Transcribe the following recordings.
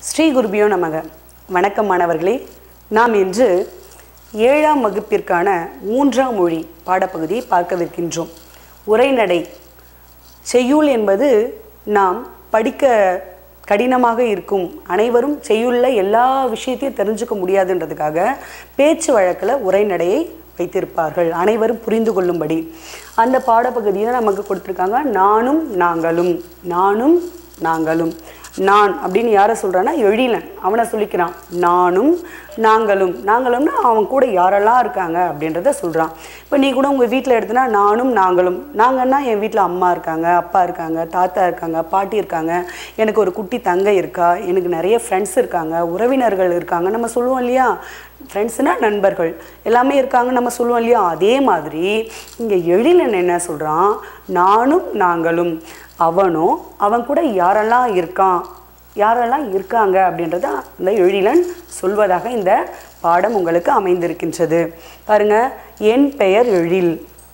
ஸ்ரீ குருபியோ நமக வணக்கம் மாணவர்களே நாம் இன்று ஏழாம் வகுப்பிற்கான மூன்றாம் மொழி பாடப்பகுதியை பார்க்கவிருக்கின்றோம் உரைநடை செய்யுள் என்பது நாம் படிக்க கடினமாக இருக்கும் அனைவரும் செய்யுள்ள எல்லா விஷயத்தையும் தெரிஞ்சுக்க முடியாதுன்றதுக்காக பேச்சு வழக்கில் உரைநடையை வைத்திருப்பார்கள் அனைவரும் புரிந்து கொள்ளும்படி அந்த பாடப்பகுதியை நமக்கு கொடுத்துருக்காங்க நானும் நாங்களும் நானும் நாங்களும் நான் அப்படின்னு யாரை சொல்கிறான்னா எழிலன் அவனை சொல்லிக்கிறான் நானும் நாங்களும் நாங்களும்னா அவன் கூட யாரெல்லாம் இருக்காங்க அப்படின்றத சொல்கிறான் இப்போ நீ கூட உங்கள் வீட்டில் எடுத்தனா நானும் நாங்களும் நாங்கன்னா என் வீட்டில் அம்மா இருக்காங்க அப்பா இருக்காங்க தாத்தா இருக்காங்க பாட்டி இருக்காங்க எனக்கு ஒரு குட்டி தங்கை இருக்கா எனக்கு நிறைய ஃப்ரெண்ட்ஸ் இருக்காங்க உறவினர்கள் இருக்காங்க நம்ம சொல்லுவோம் இல்லையா ஃப்ரெண்ட்ஸ்னால் நண்பர்கள் எல்லாமே இருக்காங்க நம்ம சொல்லுவோம் இல்லையா அதே மாதிரி இங்கே எழிலன் என்ன சொல்கிறான் நானும் நாங்களும் அவனும் அவன் கூட யாரெல்லாம் இருக்கான் யாரெல்லாம் இருக்காங்க அப்படின்றத அந்த எழிலன் சொல்வதாக இந்த பாடம் உங்களுக்கு அமைந்திருக்கின்றது பாருங்க என் பெயர் எழில்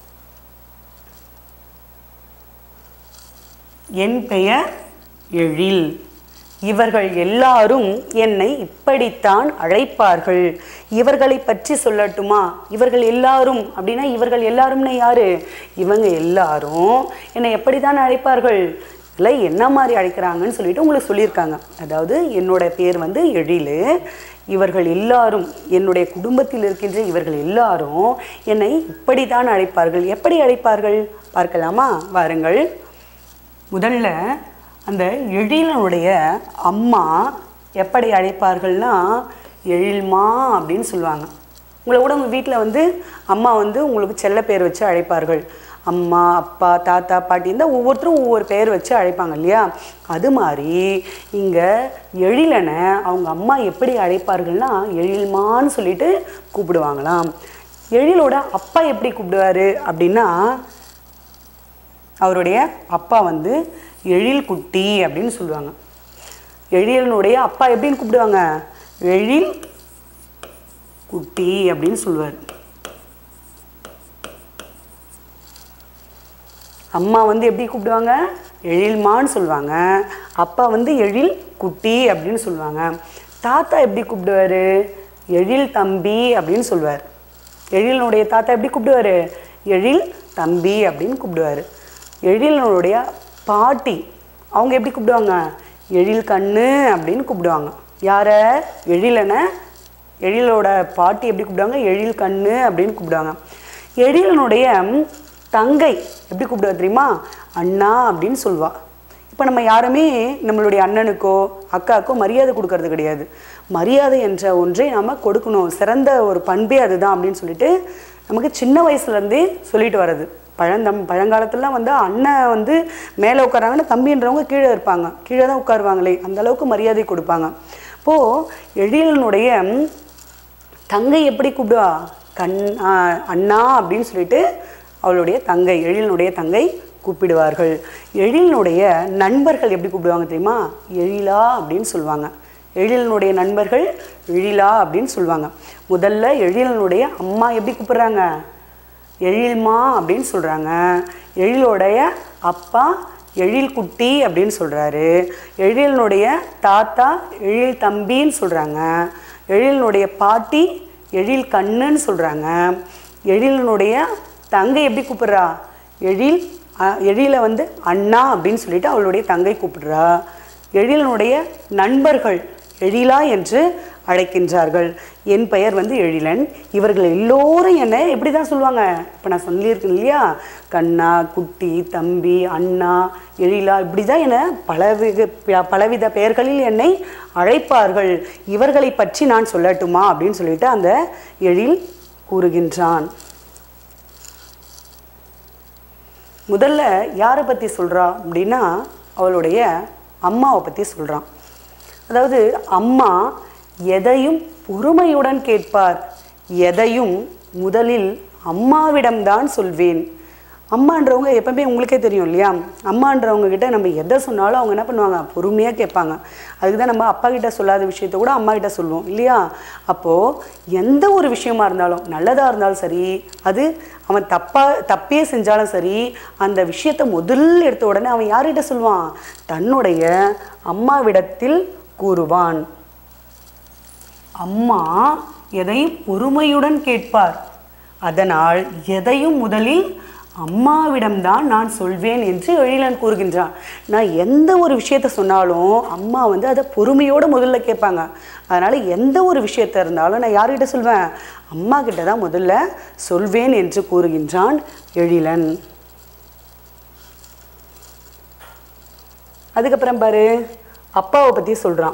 என் பெயர் எழில் இவர்கள் எல்லாரும் என்னை இப்படித்தான் அழைப்பார்கள் இவர்களை பற்றி சொல்லட்டுமா இவர்கள் எல்லாரும் அப்படின்னா இவர்கள் எல்லாரும்னா யாரு இவங்க எல்லாரும் என்னை எப்படி தான் அழைப்பார்கள் இல்லை என்ன மாதிரி அழைக்கிறாங்கன்னு சொல்லிட்டு உங்களுக்கு சொல்லியிருக்காங்க அதாவது என்னோட பேர் வந்து எழில் இவர்கள் எல்லாரும் என்னுடைய குடும்பத்தில் இருக்கின்ற இவர்கள் எல்லாரும் என்னை இப்படி தான் அழைப்பார்கள் எப்படி அழைப்பார்கள் பார்க்கலாமா வாருங்கள் முதல்ல அந்த எழிலனுடைய அம்மா எப்படி அழைப்பார்கள்னா எழில்மா அப்படின்னு சொல்லுவாங்க உங்களை கூட உங்கள் வீட்டில் வந்து அம்மா வந்து உங்களுக்கு செல்ல பேர் வச்சு அழைப்பார்கள் அம்மா அப்பா தாத்தா பாட்டி இருந்தால் ஒவ்வொருத்தரும் ஒவ்வொரு பேர் வச்சு அழைப்பாங்க இல்லையா அது மாதிரி இங்கே எழிலனை அவங்க அம்மா எப்படி அழைப்பார்கள்னா எழில்மான்னு சொல்லிட்டு கூப்பிடுவாங்களாம் எழிலோட அப்பா எப்படி கூப்பிடுவாரு அப்படின்னா அவருடைய அப்பா வந்து எழில் குட்டி அப்படின்னு சொல்லுவாங்க எழிலனுடைய அப்பா எப்படின்னு கூப்பிடுவாங்க எழில் குட்டி அப்படின்னு சொல்லுவார் அம்மா வந்து எப்படி கூப்பிடுவாங்க எழில்மான்னு சொல்லுவாங்க அப்பா வந்து எழில் குட்டி அப்படின்னு சொல்லுவாங்க தாத்தா எப்படி கூப்பிடுவாரு எழில் தம்பி அப்படின்னு சொல்லுவார் எழிலனுடைய தாத்தா எப்படி கூப்பிடுவாரு எழில் தம்பி அப்படின்னு கூப்பிடுவார் எழிலனுடைய பாட்டி அவங்க எப்படி கூப்பிடுவாங்க எழில் கண்ணு அப்படின்னு கூப்பிடுவாங்க யாரை எழிலனை எழிலோட பாட்டி எப்படி கூப்பிடுவாங்க எழில் கண்ணு அப்படின்னு கூப்பிடுவாங்க எழிலனுடைய தங்கை எப்படி கூப்பிடுவா தெரியுமா அண்ணா அப்படின்னு சொல்வா இப்போ நம்ம யாருமே நம்மளுடைய அண்ணனுக்கோ அக்காக்கோ மரியாதை கொடுக்கறது கிடையாது மரியாதை என்ற ஒன்றை நம்ம கொடுக்கணும் சிறந்த ஒரு பண்பே அதுதான் அப்படின்னு சொல்லிட்டு நமக்கு சின்ன வயசுலேருந்தே சொல்லிட்டு வர்றது பழந்தம் பழங்காலத்துலலாம் வந்து அண்ணன் வந்து மேலே உட்காராங்கன்னா தம்பின்றவங்க கீழே இருப்பாங்க கீழே தான் உட்காருவாங்களே அந்த அளவுக்கு மரியாதை கொடுப்பாங்க இப்போது எழிலனுடைய தங்கை எப்படி கூப்பிடுவா கண் ஆ, அண்ணா அப்படின்னு சொல்லிட்டு அவளுடைய தங்கை எழிலனுடைய தங்கை கூப்பிடுவார்கள் எழிலனுடைய நண்பர்கள் எப்படி கூப்பிடுவாங்க தெரியுமா எழிலா அப்படின்னு சொல்லுவாங்க எழிலனுடைய நண்பர்கள் எழிலா அப்படின்னு சொல்லுவாங்க முதல்ல எழிலனுடைய அம்மா எப்படி கூப்பிடுறாங்க எழில்மா அப்படின்னு சொல்கிறாங்க எழிலோடைய அப்பா எழில் குட்டி அப்படின்னு சொல்கிறாரு எழிலனுடைய தாத்தா எழில் தம்பின்னு சொல்கிறாங்க எழிலனுடைய பாட்டி எழில் கண்ணுன்னு சொல்கிறாங்க எழிலனுடைய தங்கை எப்படி கூப்பிடுறா எழில் அ- எழிலை வந்து அண்ணா அப்படின்னு சொல்லிட்டு அவளுடைய தங்கை கூப்பிடுறா எழிலனுடைய நண்பர்கள் எழிலா என்று அழைக்கின்றார்கள் என் பெயர் வந்து எழிலன் இவர்கள் எல்லோரும் என்னை எப்படி தான் சொல்லுவாங்க இப்போ நான் சொல்லியிருக்கேன் இல்லையா கண்ணா குட்டி தம்பி அண்ணா எழிலா இப்படி தான் என்னை பலவித பலவித பெயர்களில் என்னை அழைப்பார்கள் இவர்களை பற்றி நான் சொல்லட்டுமா அப்படின்னு சொல்லிட்டு அந்த எழில் கூறுகின்றான் முதல்ல யாரை பற்றி சொல்கிறா அப்படின்னா அவளுடைய அம்மாவை பற்றி சொல்கிறான் அதாவது அம்மா எதையும் பொறுமையுடன் கேட்பார் எதையும் முதலில் அம்மாவிடம்தான் சொல்வேன் அம்மான்றவங்க எப்பவுமே உங்களுக்கே தெரியும் இல்லையா அம்மான்றவங்க கிட்ட நம்ம எதை சொன்னாலும் அவங்க என்ன பண்ணுவாங்க பொறுமையாக கேட்பாங்க அதுக்கு தான் நம்ம அப்பா கிட்ட சொல்லாத விஷயத்த கூட அம்மா கிட்ட சொல்லுவோம் இல்லையா அப்போது எந்த ஒரு விஷயமா இருந்தாலும் நல்லதாக இருந்தாலும் சரி அது அவன் தப்பா தப்பே செஞ்சாலும் சரி அந்த விஷயத்தை முதல்ல எடுத்த உடனே அவன் யார்கிட்ட சொல்லுவான் தன்னுடைய அம்மாவிடத்தில் கூறுவான் அம்மா எதையும் பொறுமையுடன் கேட்பார் அதனால் எதையும் முதலில் அம்மாவிடம்தான் நான் சொல்வேன் என்று எழிலன் கூறுகின்றான் நான் எந்த ஒரு விஷயத்த சொன்னாலும் அம்மா வந்து அதை பொறுமையோடு முதல்ல கேட்பாங்க அதனால் எந்த ஒரு விஷயத்த இருந்தாலும் நான் யார்கிட்ட சொல்வேன் அம்மா கிட்ட தான் முதல்ல சொல்வேன் என்று கூறுகின்றான் எழிலன் அதுக்கப்புறம் பாரு அப்பாவை பற்றி சொல்கிறான்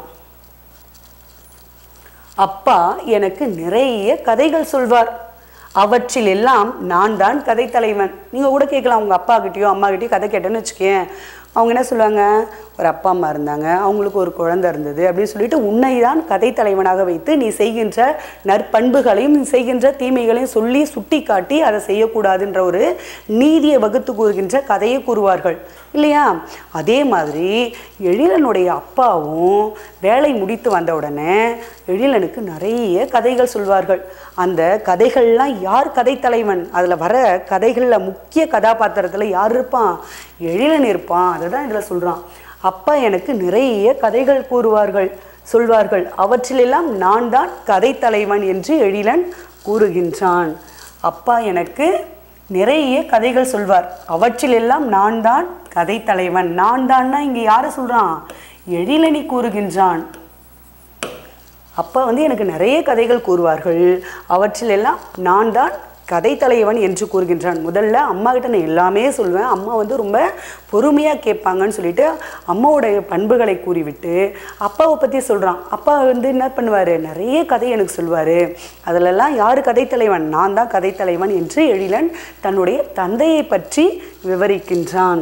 அப்பா எனக்கு நிறைய கதைகள் சொல்வார் அவற்றில் எல்லாம் நான் தான் கதை தலைவன் நீங்கள் கூட கேட்கலாம் உங்கள் அப்பா கிட்டேயோ அம்மா கிட்டேயோ கதை கேட்டேன்னு வச்சுக்கேன் அவங்க என்ன சொல்லுவாங்க ஒரு அப்பா அம்மா இருந்தாங்க அவங்களுக்கு ஒரு குழந்தை இருந்தது அப்படின்னு சொல்லிட்டு உன்னை தான் கதை தலைவனாக வைத்து நீ செய்கின்ற நற்பண்புகளையும் நீ செய்கின்ற தீமைகளையும் சொல்லி சுட்டி காட்டி அதை செய்யக்கூடாதுன்ற ஒரு நீதியை வகுத்து கூறுகின்ற கதையை கூறுவார்கள் இல்லையா அதே மாதிரி எழிலனுடைய அப்பாவும் வேலை முடித்து வந்த உடனே எழிலனுக்கு நிறைய கதைகள் சொல்வார்கள் அந்த கதைகள்லாம் யார் கதை தலைவன் அதில் வர கதைகளில் முக்கிய கதாபாத்திரத்தில் யார் இருப்பான் எழிலன் இருப்பான் அதை தான் இதில் சொல்கிறான் அப்பா எனக்கு நிறைய கதைகள் கூறுவார்கள் சொல்வார்கள் அவற்றிலெல்லாம் நான் தான் கதை தலைவன் என்று எழிலன் கூறுகின்றான் அப்பா எனக்கு நிறைய கதைகள் சொல்வார் அவற்றிலெல்லாம் நான் தான் கதை தலைவன் நான் தான்னா இங்கே யாரை சொல்கிறான் எழிலனி கூறுகின்றான் அப்பா வந்து எனக்கு நிறைய கதைகள் கூறுவார்கள் அவற்றிலெல்லாம் நான் தான் கதை தலைவன் என்று கூறுகின்றான் முதல்ல அம்மா கிட்ட நான் எல்லாமே சொல்வேன் அம்மா வந்து ரொம்ப பொறுமையாக கேட்பாங்கன்னு சொல்லிட்டு அம்மாவுடைய பண்புகளை கூறிவிட்டு அப்பாவை பற்றி சொல்கிறான் அப்பா வந்து என்ன பண்ணுவார் நிறைய கதை எனக்கு சொல்வார் அதிலெல்லாம் யார் கதை தலைவன் நான் தான் கதை தலைவன் என்று எழிலன் தன்னுடைய தந்தையை பற்றி விவரிக்கின்றான்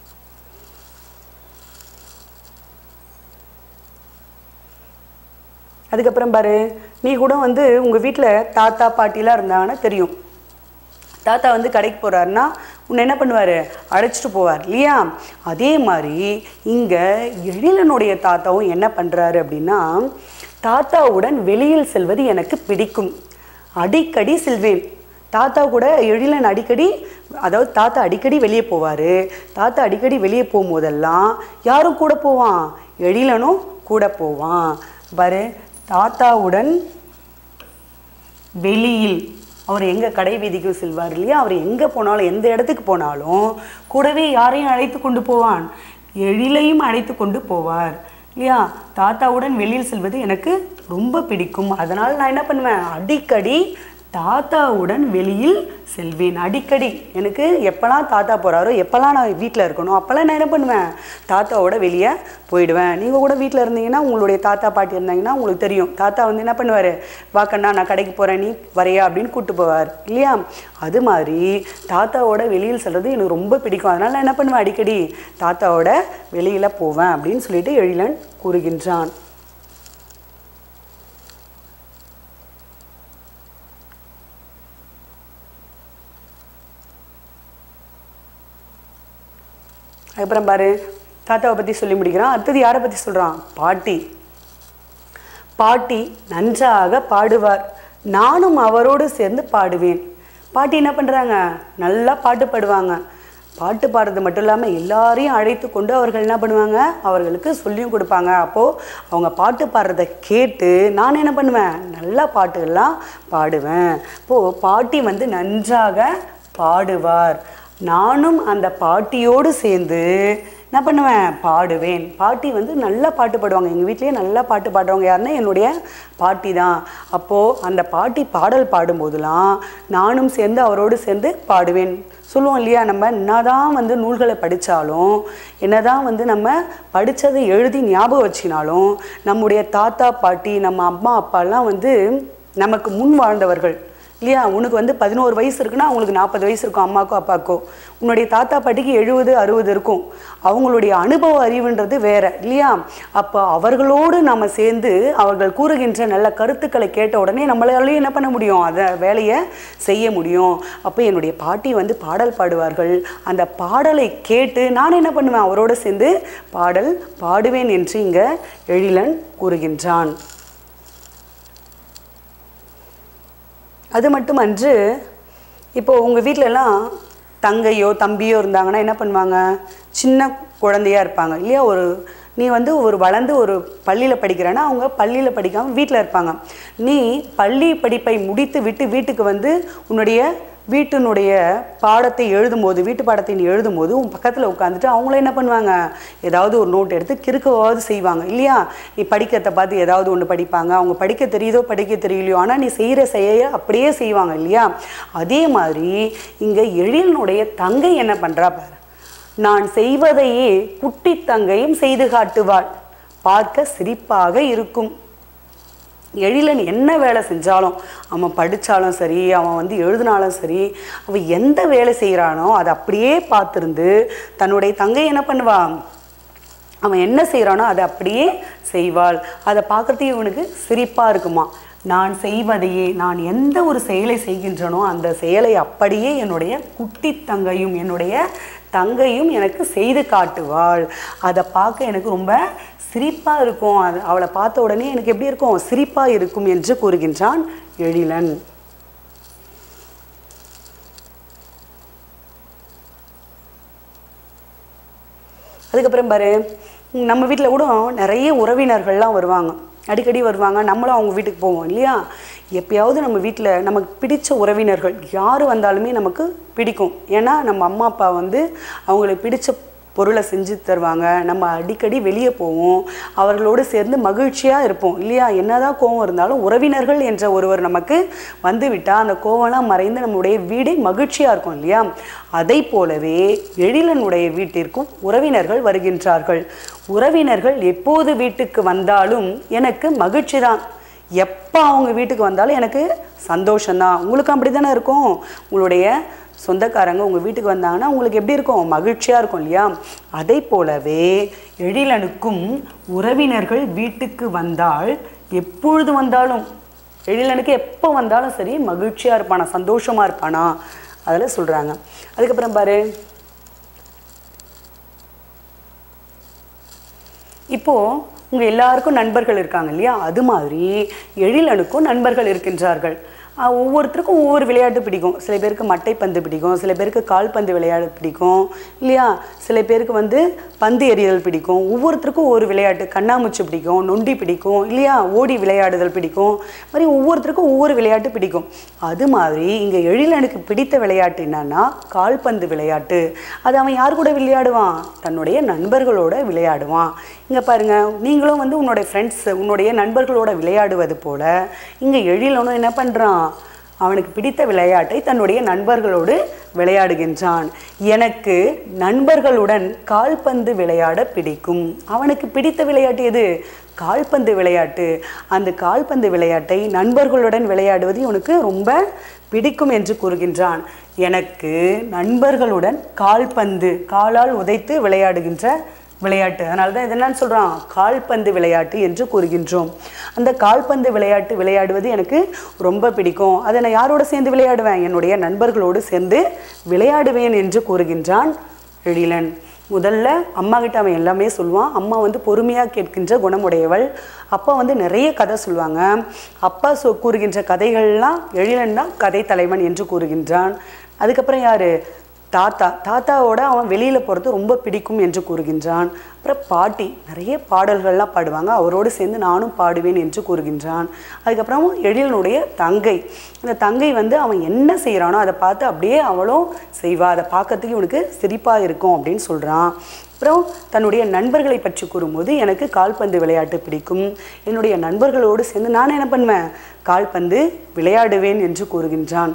அதுக்கப்புறம் பாரு நீ கூட வந்து உங்கள் வீட்டில் தாத்தா பாட்டிலாம் இருந்தாங்கன்னா தெரியும் தாத்தா வந்து கடைக்கு போகிறாருன்னா உன்னை என்ன பண்ணுவார் அழைச்சிட்டு போவார் இல்லையா அதே மாதிரி இங்கே எழிலனுடைய தாத்தாவும் என்ன பண்ணுறாரு அப்படின்னா தாத்தாவுடன் வெளியில் செல்வது எனக்கு பிடிக்கும் அடிக்கடி செல்வேன் தாத்தா கூட எழிலன் அடிக்கடி அதாவது தாத்தா அடிக்கடி வெளியே போவார் தாத்தா அடிக்கடி வெளியே போகும்போதெல்லாம் யாரும் கூட போவான் எழிலனும் கூட போவான் பாரு தாத்தாவுடன் வெளியில் அவர் எங்கே கடை வீதிக்கு செல்வார் இல்லையா அவர் எங்கே போனாலும் எந்த இடத்துக்கு போனாலும் கூடவே யாரையும் அழைத்து கொண்டு போவான் எழிலையும் அழைத்து கொண்டு போவார் இல்லையா தாத்தாவுடன் வெளியில் செல்வது எனக்கு ரொம்ப பிடிக்கும் அதனால் நான் என்ன பண்ணுவேன் அடிக்கடி தாத்தாவுடன் வெளியில் செல்வேன் அடிக்கடி எனக்கு எப்போல்லாம் தாத்தா போகிறாரோ எப்போல்லாம் நான் வீட்டில் இருக்கணும் அப்போல்லாம் நான் என்ன பண்ணுவேன் தாத்தாவோட வெளியே போயிடுவேன் நீங்கள் கூட வீட்டில் இருந்தீங்கன்னா உங்களுடைய தாத்தா பாட்டி இருந்தாங்கன்னா உங்களுக்கு தெரியும் தாத்தா வந்து என்ன பண்ணுவார் வாக்கண்ணா நான் கடைக்கு போகிறேன் நீ வரையா அப்படின்னு கூப்பிட்டு போவார் இல்லையா அது மாதிரி தாத்தாவோட வெளியில் செல்றது எனக்கு ரொம்ப பிடிக்கும் அதனால் நான் என்ன பண்ணுவேன் அடிக்கடி தாத்தாவோட வெளியில் போவேன் அப்படின்னு சொல்லிட்டு எழிலன் கூறுகின்றான் அதுக்கப்புறம் பாரு தாத்தாவை பற்றி சொல்லி முடிக்கிறான் அடுத்தது யாரை பற்றி சொல்கிறான் பாட்டி பாட்டி நன்றாக பாடுவார் நானும் அவரோடு சேர்ந்து பாடுவேன் பாட்டி என்ன பண்ணுறாங்க நல்லா பாட்டு பாடுவாங்க பாட்டு பாடுறது மட்டும் இல்லாமல் எல்லாரையும் அழைத்து கொண்டு அவர்கள் என்ன பண்ணுவாங்க அவர்களுக்கு சொல்லியும் கொடுப்பாங்க அப்போது அவங்க பாட்டு பாடுறத கேட்டு நான் என்ன பண்ணுவேன் நல்லா பாட்டுகள்லாம் பாடுவேன் இப்போது பாட்டி வந்து நன்றாக பாடுவார் நானும் அந்த பாட்டியோடு சேர்ந்து என்ன பண்ணுவேன் பாடுவேன் பாட்டி வந்து நல்லா பாட்டு பாடுவாங்க எங்கள் வீட்லேயே நல்லா பாட்டு பாடுறவங்க யாருன்னா என்னுடைய பாட்டி தான் அப்போது அந்த பாட்டி பாடல் பாடும்போதெல்லாம் நானும் சேர்ந்து அவரோடு சேர்ந்து பாடுவேன் சொல்லுவோம் இல்லையா நம்ம என்னதான் வந்து நூல்களை படித்தாலும் என்னதான் வந்து நம்ம படித்ததை எழுதி ஞாபகம் வச்சினாலும் நம்முடைய தாத்தா பாட்டி நம்ம அம்மா அப்பாலாம் வந்து நமக்கு முன் வாழ்ந்தவர்கள் இல்லையா உனக்கு வந்து பதினோரு வயசு இருக்குன்னா அவங்களுக்கு நாற்பது வயசு இருக்கும் அம்மாக்கோ அப்பாக்கோ உன்னுடைய தாத்தா பாட்டிக்கு எழுபது அறுபது இருக்கும் அவங்களுடைய அனுபவ அறிவுன்றது வேற இல்லையா அப்போ அவர்களோடு நம்ம சேர்ந்து அவர்கள் கூறுகின்ற நல்ல கருத்துக்களை கேட்ட உடனே நம்மளாலேயும் என்ன பண்ண முடியும் அதை வேலையை செய்ய முடியும் அப்போ என்னுடைய பாட்டி வந்து பாடல் பாடுவார்கள் அந்த பாடலை கேட்டு நான் என்ன பண்ணுவேன் அவரோடு சேர்ந்து பாடல் பாடுவேன் என்று இங்கே எழிலன் கூறுகின்றான் அது மட்டுமன்று இப்போ உங்கள் வீட்டிலலாம் தங்கையோ தம்பியோ இருந்தாங்கன்னா என்ன பண்ணுவாங்க சின்ன குழந்தையா இருப்பாங்க இல்லையா ஒரு நீ வந்து ஒரு வளர்ந்து ஒரு பள்ளியில் படிக்கிறேன்னா அவங்க பள்ளியில் படிக்காமல் வீட்டில் இருப்பாங்க நீ பள்ளி படிப்பை முடித்து விட்டு வீட்டுக்கு வந்து உன்னுடைய வீட்டினுடைய பாடத்தை எழுதும்போது வீட்டு பாடத்தை நீ எழுதும்போது உன் பக்கத்தில் உட்காந்துட்டு அவங்களும் என்ன பண்ணுவாங்க ஏதாவது ஒரு நோட் எடுத்து கிறுக்கவாவது செய்வாங்க இல்லையா நீ படிக்கிறத பார்த்து ஏதாவது ஒன்று படிப்பாங்க அவங்க படிக்க தெரியுதோ படிக்க தெரியலையோ ஆனால் நீ செய்கிற செயலை அப்படியே செய்வாங்க இல்லையா அதே மாதிரி இங்கே எழிலனுடைய தங்கை என்ன பண்ணுறா பாரு நான் செய்வதையே குட்டி தங்கையும் செய்து காட்டுவாள் பார்க்க சிரிப்பாக இருக்கும் எழிலன் என்ன வேலை செஞ்சாலும் அவன் படித்தாலும் சரி அவன் வந்து எழுதினாலும் சரி அவன் எந்த வேலை செய்கிறானோ அதை அப்படியே பார்த்துருந்து தன்னுடைய தங்கை என்ன பண்ணுவான் அவன் என்ன செய்கிறானோ அதை அப்படியே செய்வாள் அதை பார்க்குறதுக்கு இவனுக்கு சிரிப்பாக இருக்குமா நான் செய்வதையே நான் எந்த ஒரு செயலை செய்கின்றனோ அந்த செயலை அப்படியே என்னுடைய குட்டி தங்கையும் என்னுடைய தங்கையும் எனக்கு செய்து காட்டுவாள் அதை பார்க்க எனக்கு ரொம்ப சிரிப்பாக இருக்கும் அது அவளை பார்த்த உடனே எனக்கு எப்படி இருக்கும் சிரிப்பாக இருக்கும் என்று கூறுகின்றான் எழிலன் அதுக்கப்புறம் பாரு நம்ம வீட்டில் கூட நிறைய உறவினர்கள்லாம் வருவாங்க அடிக்கடி வருவாங்க நம்மளும் அவங்க வீட்டுக்கு போவோம் இல்லையா எப்பயாவது நம்ம வீட்டில் நமக்கு பிடிச்ச உறவினர்கள் யார் வந்தாலுமே நமக்கு பிடிக்கும் ஏன்னா நம்ம அம்மா அப்பா வந்து அவங்களுக்கு பிடிச்ச பொருளை செஞ்சு தருவாங்க நம்ம அடிக்கடி வெளியே போவோம் அவர்களோடு சேர்ந்து மகிழ்ச்சியாக இருப்போம் இல்லையா என்னதான் கோவம் இருந்தாலும் உறவினர்கள் என்ற ஒருவர் நமக்கு வந்து விட்டால் அந்த கோவம்லாம் மறைந்து நம்முடைய வீடே மகிழ்ச்சியாக இருக்கும் இல்லையா அதை போலவே எழிலனுடைய வீட்டிற்கும் உறவினர்கள் வருகின்றார்கள் உறவினர்கள் எப்போது வீட்டுக்கு வந்தாலும் எனக்கு மகிழ்ச்சி தான் எப்போ அவங்க வீட்டுக்கு வந்தாலும் எனக்கு சந்தோஷம்தான் உங்களுக்கும் அப்படி தானே இருக்கும் உங்களுடைய சொந்தக்காரங்க உங்கள் வீட்டுக்கு வந்தாங்கன்னா உங்களுக்கு எப்படி இருக்கும் மகிழ்ச்சியாக இருக்கும் இல்லையா அதை போலவே எழிலனுக்கும் உறவினர்கள் வீட்டுக்கு வந்தால் எப்பொழுது வந்தாலும் எழிலனுக்கு எப்போ வந்தாலும் சரி மகிழ்ச்சியாக இருப்பானா சந்தோஷமாக இருப்பானா அதில் சொல்கிறாங்க அதுக்கப்புறம் பாரு இப்போது உங்கள் எல்லாருக்கும் நண்பர்கள் இருக்காங்க இல்லையா அது மாதிரி எழிலனுக்கும் நண்பர்கள் இருக்கின்றார்கள் ஆஹ் ஒவ்வொருத்தருக்கும் ஒவ்வொரு விளையாட்டு பிடிக்கும் சில பேருக்கு மட்டைப்பந்து பிடிக்கும் சில பேருக்கு கால்பந்து விளையாட பிடிக்கும் இல்லையா சில பேருக்கு வந்து பந்து எறிதல் பிடிக்கும் ஒவ்வொருத்தருக்கும் ஒவ்வொரு விளையாட்டு கண்ணாமூச்சி பிடிக்கும் நொண்டி பிடிக்கும் இல்லையா ஓடி விளையாடுதல் பிடிக்கும் இது மாதிரி ஒவ்வொருத்தருக்கும் ஒவ்வொரு விளையாட்டு பிடிக்கும் அது மாதிரி இங்கே எழிலனுக்கு பிடித்த விளையாட்டு என்னன்னா கால்பந்து விளையாட்டு அது அவன் யார் கூட விளையாடுவான் தன்னுடைய நண்பர்களோட விளையாடுவான் இங்கே பாருங்க நீங்களும் வந்து உன்னுடைய ஃப்ரெண்ட்ஸ் உன்னுடைய நண்பர்களோட விளையாடுவது போல இங்கே எழிலனும் என்ன பண்ணுறான் அவனுக்கு பிடித்த விளையாட்டை தன்னுடைய நண்பர்களோடு விளையாடுகின்றான் எனக்கு நண்பர்களுடன் கால்பந்து விளையாட பிடிக்கும் அவனுக்கு பிடித்த விளையாட்டு எது கால்பந்து விளையாட்டு அந்த கால்பந்து விளையாட்டை நண்பர்களுடன் விளையாடுவது இவனுக்கு ரொம்ப பிடிக்கும் என்று கூறுகின்றான் எனக்கு நண்பர்களுடன் கால்பந்து காலால் உதைத்து விளையாடுகின்ற விளையாட்டு அதனால தான் இது என்னன்னு சொல்கிறான் கால்பந்து விளையாட்டு என்று கூறுகின்றோம் அந்த கால்பந்து விளையாட்டு விளையாடுவது எனக்கு ரொம்ப பிடிக்கும் அதை நான் யாரோட சேர்ந்து விளையாடுவேன் என்னுடைய நண்பர்களோடு சேர்ந்து விளையாடுவேன் என்று கூறுகின்றான் எழிலன் முதல்ல அம்மா கிட்ட அவன் எல்லாமே சொல்லுவான் அம்மா வந்து பொறுமையாக கேட்கின்ற குணமுடையவள் அப்பா வந்து நிறைய கதை சொல்லுவாங்க அப்பா சொ கூறுகின்ற கதைகள்லாம் எழிலன் தான் கதை தலைவன் என்று கூறுகின்றான் அதுக்கப்புறம் யாரு தாத்தா தாத்தாவோட அவன் வெளியில் போகிறது ரொம்ப பிடிக்கும் என்று கூறுகின்றான் அப்புறம் பாட்டி நிறைய பாடல்கள்லாம் பாடுவாங்க அவரோடு சேர்ந்து நானும் பாடுவேன் என்று கூறுகின்றான் அதுக்கப்புறம் எழிலனுடைய தங்கை அந்த தங்கை வந்து அவன் என்ன செய்கிறானோ அதை பார்த்து அப்படியே அவளும் செய்வா அதை பார்க்கறதுக்கு இவனுக்கு சிரிப்பாக இருக்கும் அப்படின்னு சொல்கிறான் அப்புறம் தன்னுடைய நண்பர்களை பற்றி கூறும்போது எனக்கு கால்பந்து விளையாட்டு பிடிக்கும் என்னுடைய நண்பர்களோடு சேர்ந்து நான் என்ன பண்ணுவேன் கால்பந்து விளையாடுவேன் என்று கூறுகின்றான்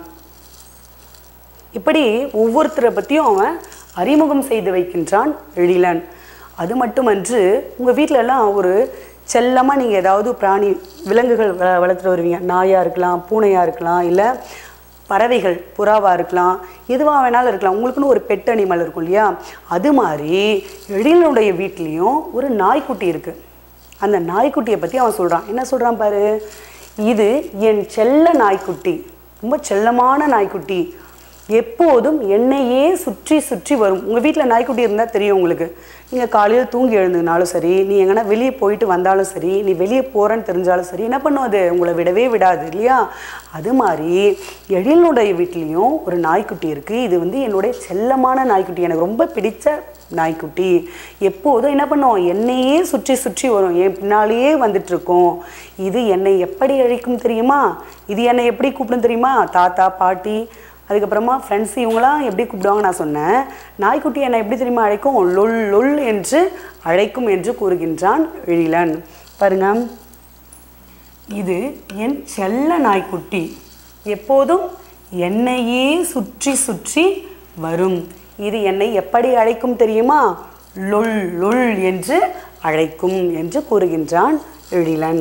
இப்படி ஒவ்வொருத்தரை பற்றியும் அவன் அறிமுகம் செய்து வைக்கின்றான் எழிலன் அது மட்டுமன்று உங்கள் வீட்டிலலாம் ஒரு செல்லமாக நீங்கள் ஏதாவது பிராணி விலங்குகள் வ வளர்த்துட்டு வருவீங்க நாயாக இருக்கலாம் பூனையாக இருக்கலாம் இல்லை பறவைகள் புறாவாக இருக்கலாம் எதுவாக வேணாலும் இருக்கலாம் உங்களுக்குன்னு ஒரு பெட் அனிமல் இருக்கும் இல்லையா அது மாதிரி எழிலனுடைய வீட்லேயும் ஒரு நாய்க்குட்டி இருக்குது அந்த நாய்க்குட்டியை பற்றி அவன் சொல்கிறான் என்ன சொல்கிறான் பாரு இது என் செல்ல நாய்க்குட்டி ரொம்ப செல்லமான நாய்க்குட்டி எப்போதும் என்னையே சுற்றி சுற்றி வரும் உங்கள் வீட்டில் நாய்க்குட்டி இருந்தால் தெரியும் உங்களுக்கு நீங்கள் காலையில் தூங்கி எழுந்ததுனாலும் சரி நீ எங்கன்னா வெளியே போயிட்டு வந்தாலும் சரி நீ வெளியே போகிறேன்னு தெரிஞ்சாலும் சரி என்ன பண்ணும் அது உங்களை விடவே விடாது இல்லையா அது மாதிரி எழிலுடைய வீட்லேயும் ஒரு நாய்க்குட்டி இருக்குது இது வந்து என்னுடைய செல்லமான நாய்க்குட்டி எனக்கு ரொம்ப பிடிச்ச நாய்க்குட்டி எப்போதும் என்ன பண்ணும் என்னையே சுற்றி சுற்றி வரும் என் பின்னாலேயே வந்துட்டு இருக்கும் இது என்னை எப்படி அழைக்கும் தெரியுமா இது என்னை எப்படி கூப்பிடும் தெரியுமா தாத்தா பாட்டி அதுக்கப்புறமா ஃப்ரெண்ட்ஸ் இவங்களாம் எப்படி கூப்பிடுவாங்க நான் சொன்னேன் நாய்க்குட்டி என்னை எப்படி தெரியுமா அழைக்கும் லொல் லொல் என்று அழைக்கும் என்று கூறுகின்றான் எழிலன் பாருங்க இது என் செல்ல நாய்க்குட்டி எப்போதும் என்னையே சுற்றி சுற்றி வரும் இது என்னை எப்படி அழைக்கும் தெரியுமா லொல் லொல் என்று அழைக்கும் என்று கூறுகின்றான் எழிலன்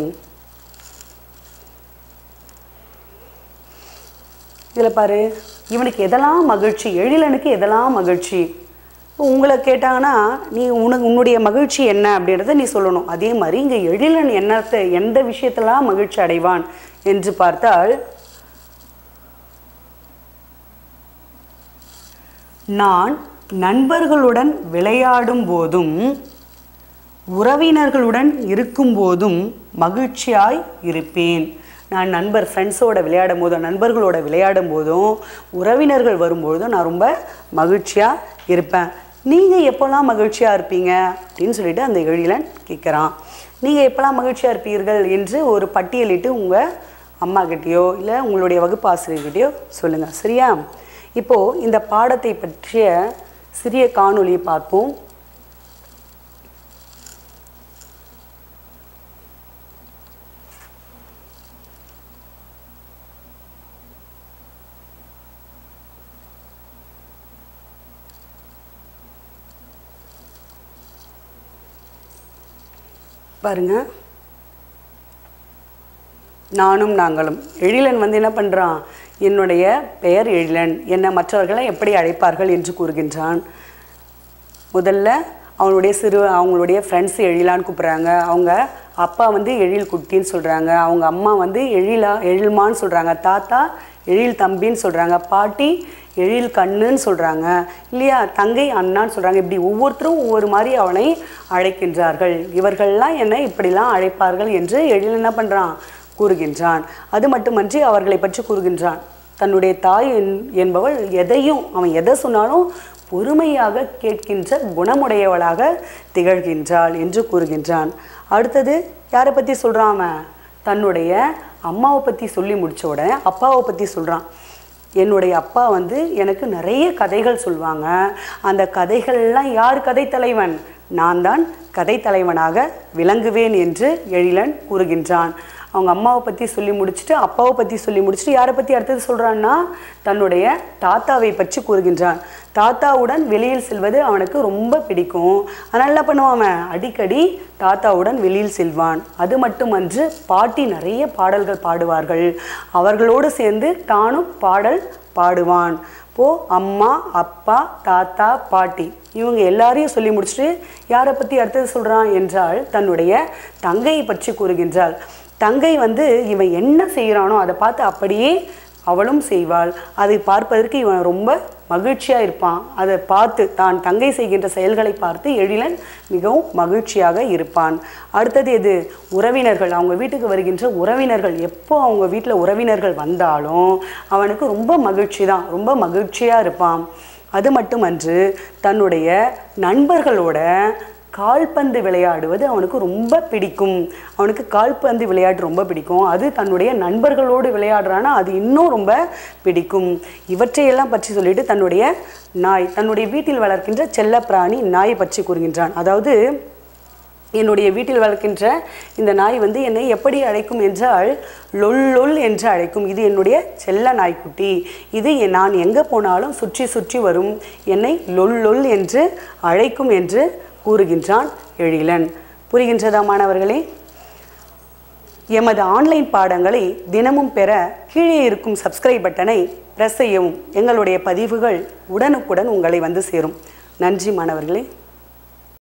இதில் பாரு இவனுக்கு எதெல்லாம் மகிழ்ச்சி எழிலனுக்கு எதெல்லாம் மகிழ்ச்சி இப்போ உங்களை கேட்டாங்கன்னா நீ உனக்கு உன்னுடைய மகிழ்ச்சி என்ன அப்படின்றத நீ சொல்லணும் அதே மாதிரி இங்கே எழிலன் என்னத்தை எந்த விஷயத்தெல்லாம் மகிழ்ச்சி அடைவான் என்று பார்த்தால் நான் நண்பர்களுடன் விளையாடும் போதும் உறவினர்களுடன் இருக்கும்போதும் மகிழ்ச்சியாய் இருப்பேன் நான் நண்பர் ஃப்ரெண்ட்ஸோட விளையாடும் போதும் நண்பர்களோட விளையாடும் போதும் உறவினர்கள் வரும்போதும் நான் ரொம்ப மகிழ்ச்சியாக இருப்பேன் நீங்கள் எப்போல்லாம் மகிழ்ச்சியாக இருப்பீங்க அப்படின்னு சொல்லிட்டு அந்த எழிலன் கேட்குறான் நீங்கள் எப்போல்லாம் மகிழ்ச்சியாக இருப்பீர்கள் என்று ஒரு பட்டியலிட்டு உங்கள் அம்மா கிட்டேயோ இல்லை உங்களுடைய வகுப்பு ஆசிரியர்கிட்டயோ சொல்லுங்கள் சரியா இப்போது இந்த பாடத்தை பற்றிய சிறிய காணொளியை பார்ப்போம் பாருங்க நானும் நாங்களும் எழிலன் வந்து என்ன பண்ணுறான் என்னுடைய பெயர் எழிலன் என்னை மற்றவர்களை எப்படி அழைப்பார்கள் என்று கூறுகின்றான் முதல்ல அவனுடைய சிறு அவங்களுடைய ஃப்ரெண்ட்ஸ் எழிலான்னு கூப்பிட்றாங்க அவங்க அப்பா வந்து எழில் குட்டின்னு சொல்கிறாங்க அவங்க அம்மா வந்து எழிலா எழில்மான்னு சொல்கிறாங்க தாத்தா எழில் தம்பின்னு சொல்கிறாங்க பாட்டி எழில் கண்ணுன்னு சொல்கிறாங்க இல்லையா தங்கை அண்ணான்னு சொல்கிறாங்க இப்படி ஒவ்வொருத்தரும் ஒவ்வொரு மாதிரி அவனை அழைக்கின்றார்கள் இவர்கள்லாம் என்னை இப்படிலாம் அழைப்பார்கள் என்று எழில் என்ன பண்ணுறான் கூறுகின்றான் அது மட்டுமன்றி அவர்களை பற்றி கூறுகின்றான் தன்னுடைய தாய் என்- என்பவள் எதையும் அவன் எதை சொன்னாலும் பொறுமையாக கேட்கின்ற குணமுடையவளாக திகழ்கின்றாள் என்று கூறுகின்றான் அடுத்தது யாரை பற்றி சொல்கிறான் அவன் தன்னுடைய அம்மாவை பற்றி சொல்லி முடிச்ச உடனே அப்பாவை பற்றி சொல்கிறான் என்னுடைய அப்பா வந்து எனக்கு நிறைய கதைகள் சொல்லுவாங்க அந்த கதைகள்லாம் யார் கதை தலைவன் நான் தான் கதை தலைவனாக விளங்குவேன் என்று எழிலன் கூறுகின்றான் அவங்க அம்மாவை பற்றி சொல்லி முடிச்சுட்டு அப்பாவை பற்றி சொல்லி முடிச்சுட்டு யாரை பற்றி அடுத்தது சொல்கிறான்னா தன்னுடைய தாத்தாவை பற்றி கூறுகின்றான் தாத்தாவுடன் வெளியில் செல்வது அவனுக்கு ரொம்ப பிடிக்கும் அதனால் என்ன பண்ணுவான் அவன் அடிக்கடி தாத்தாவுடன் வெளியில் செல்வான் அது மட்டுமன்று பாட்டி நிறைய பாடல்கள் பாடுவார்கள் அவர்களோடு சேர்ந்து தானும் பாடல் பாடுவான் இப்போ அம்மா அப்பா தாத்தா பாட்டி இவங்க எல்லாரையும் சொல்லி முடிச்சுட்டு யாரை பற்றி அடுத்தது சொல்கிறான் என்றால் தன்னுடைய தங்கையை பற்றி கூறுகின்றாள் தங்கை வந்து இவன் என்ன செய்கிறானோ அதை பார்த்து அப்படியே அவளும் செய்வாள் அதை பார்ப்பதற்கு இவன் ரொம்ப மகிழ்ச்சியாக இருப்பான் அதை பார்த்து தான் தங்கை செய்கின்ற செயல்களை பார்த்து எழிலன் மிகவும் மகிழ்ச்சியாக இருப்பான் அடுத்தது எது உறவினர்கள் அவங்க வீட்டுக்கு வருகின்ற உறவினர்கள் எப்போ அவங்க வீட்டில் உறவினர்கள் வந்தாலும் அவனுக்கு ரொம்ப மகிழ்ச்சி தான் ரொம்ப மகிழ்ச்சியாக இருப்பான் அது மட்டுமன்று தன்னுடைய நண்பர்களோட கால்பந்து விளையாடுவது அவனுக்கு ரொம்ப பிடிக்கும் அவனுக்கு கால்பந்து விளையாட்டு ரொம்ப பிடிக்கும் அது தன்னுடைய நண்பர்களோடு விளையாடுறானா அது இன்னும் ரொம்ப பிடிக்கும் இவற்றையெல்லாம் பற்றி சொல்லிட்டு தன்னுடைய நாய் தன்னுடைய வீட்டில் வளர்க்கின்ற செல்லப்பிராணி நாயை பற்றி கூறுகின்றான் அதாவது என்னுடைய வீட்டில் வளர்க்கின்ற இந்த நாய் வந்து என்னை எப்படி அழைக்கும் என்றால் லொல் லொல் என்று அழைக்கும் இது என்னுடைய செல்ல நாய்க்குட்டி இது எ- நான் எங்கே போனாலும் சுற்றி சுற்றி வரும் என்னை லொல் லொல் என்று அழைக்கும் என்று கூறுகின்றான் எழிலன் புரிகின்றதா மாணவர்களே எமது ஆன்லைன் பாடங்களை தினமும் பெற கீழே இருக்கும் சப்ஸ்கிரைப் பட்டனை பிரஸ் செய்யவும் எங்களுடைய பதிவுகள் உடனுக்குடன் உங்களை வந்து சேரும் நன்றி மாணவர்களே